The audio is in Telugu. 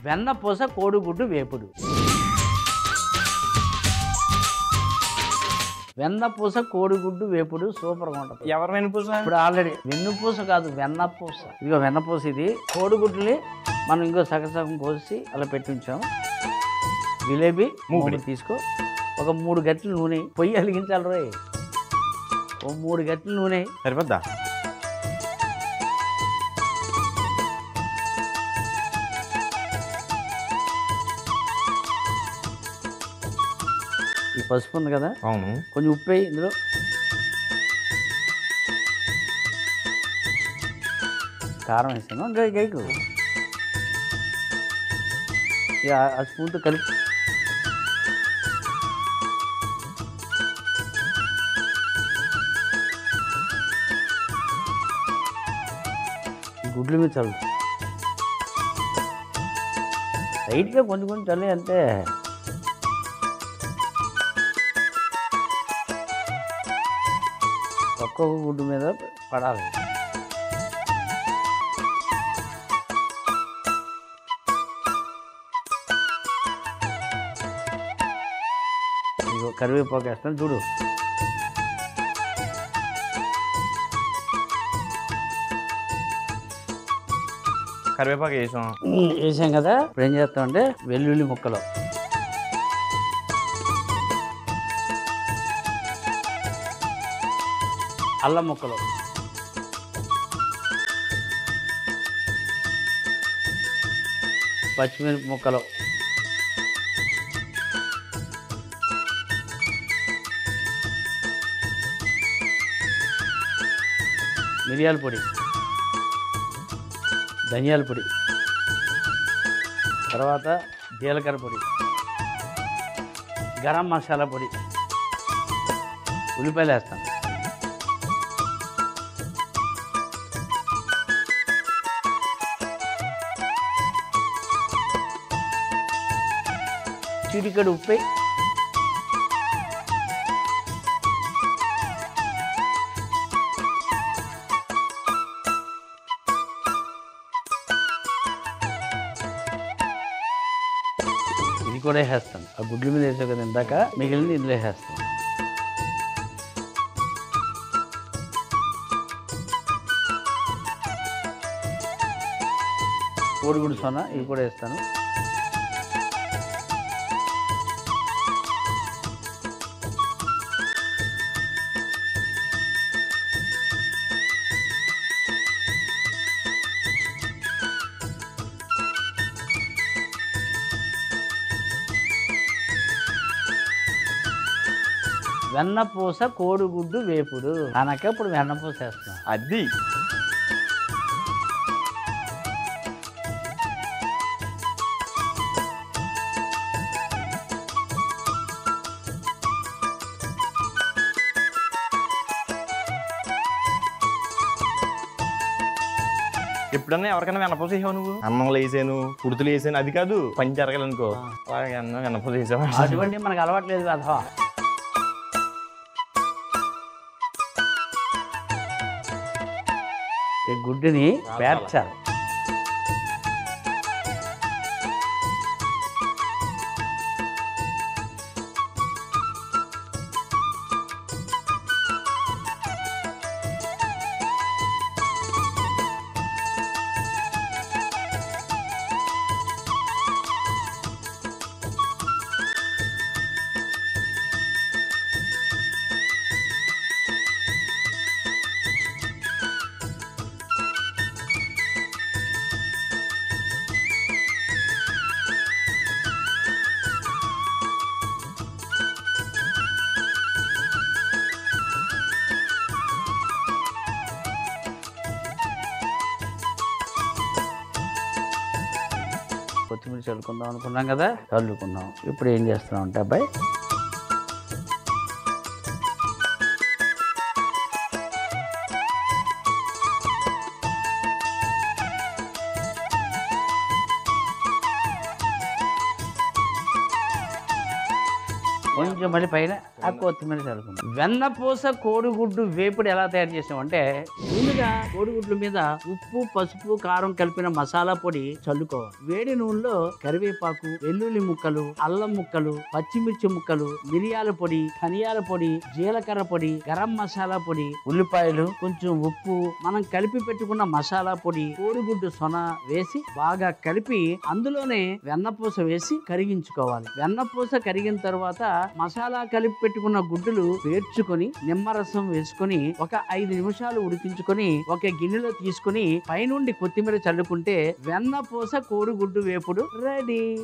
వెన్నపూస కోడిగుడ్డు వేపుడు వెన్నపూస కోడిగుడ్డు వేపుడు సూపర్గా ఉంటుంది ఎవరు వెనుపూస ఇప్పుడు ఆల్రెడీ వెన్నుపూస కాదు వెన్నపూస ఇదిగో వెన్నపూస ఇది కోడిగుడ్లని మనం ఇంకో సగం సగం కోసి అలా పెట్టి ఉంచాం జిలేబీ మూడు తీసుకో ఒక మూడు గంటలు నూనె పొయ్యి వెలిగించాలి రోయ్ ఓ మూడు గంటలు నూనె సరిపోద్దా ఈ పసుపు ఉంది కదా అవును కొంచెం ఉప్పు వేయి ఇందులో కారం వేసాను ఇంకా గైకు ఇక ఆ- ఆ స్పూన్తో కలిపి ఈ గుడ్ల మీద చల్లు లైట్గా కొంచెం కొంచెం చల్లి అంతే ఒక్కొక్క గుడ్డు మీద పడాలి ఇదిగో కరివేపాకు వేస్తాను చూడు కరివేపాకు వేసాం వేసాం కదా ఇప్పుడు ఏం చేస్తామంటే వెల్లుల్లి ముక్కలు అల్లం ముక్కలు పచ్చిమిరప ముక్కలు మిరియాల పొడి ధనియాల పొడి తర్వాత జీలకర్ర పొడి గరం మసాలా పొడి ఉల్లిపాయలు వేస్తాను చిటికడు ఉప్పు ఇది కూడా వేసేస్తాను ఆ గుడ్ల మీద వేసావు కదా ఇందాక మిగిలింది ఇందులో వేసేస్తాను కోడిగుడ్డు సొన ఇవి కూడా వేస్తాను వెన్నపూస కోడిగుడ్డు వేపుడు అనక ఇప్పుడు వెన్నపూస వేస్తున్నాం అది ఎప్పుడన్నా ఎవరికైనా వెనపూస వేసావు నువ్వు అన్నంలో వేసాను కుడుతులు వేసాను అది కాదు పని జరగాలనుకో అలాగే అన్నం వెనపూస వేసావా అటువంటి మనకు అలవాట్లేదు కదా ఈ గుడ్డుని పేర్చాలి కొత్తిమీర చల్లుకుందాం అనుకున్నాం కదా చల్లుకున్నాం ఇప్పుడు ఏం చేస్తున్నాం అంటే అబ్బాయి కొంచెం మళ్ళీ పైన ఆ కొత్తిమీర చల్లుకుందాం వెన్నపూస కోడిగుడ్డు వేపుడు ఎలా తయారు చేసామంటే ముందుగా కోడిగుడ్ల మీద ఉప్పు పసుపు కారం కలిపిన మసాలా పొడి చల్లుకోవాలి వేడి నూనెలో కరివేపాకు వెల్లుల్లి ముక్కలు అల్లం ముక్కలు పచ్చిమిర్చి ముక్కలు మిరియాల పొడి ధనియాల పొడి జీలకర్ర పొడి గరం మసాలా పొడి ఉల్లిపాయలు కొంచెం ఉప్పు మనం కలిపి పెట్టుకున్న మసాలా పొడి కోడిగుడ్డు సొన వేసి బాగా కలిపి అందులోనే వెన్నపూస వేసి కరిగించుకోవాలి వెన్నపూస కరిగిన తర్వాత మసాలా కలిపి పెట్టుకున్న గుడ్డులు పేర్చుకొని నిమ్మరసం వేసుకొని ఒక ఐదు నిమిషాలు ఉడికించుకొని ఒక గిన్నెలో తీసుకొని పైనుండి కొత్తిమీర చల్లుకుంటే వెన్నపూస కోడిగుడ్డు వేపుడు రెడీ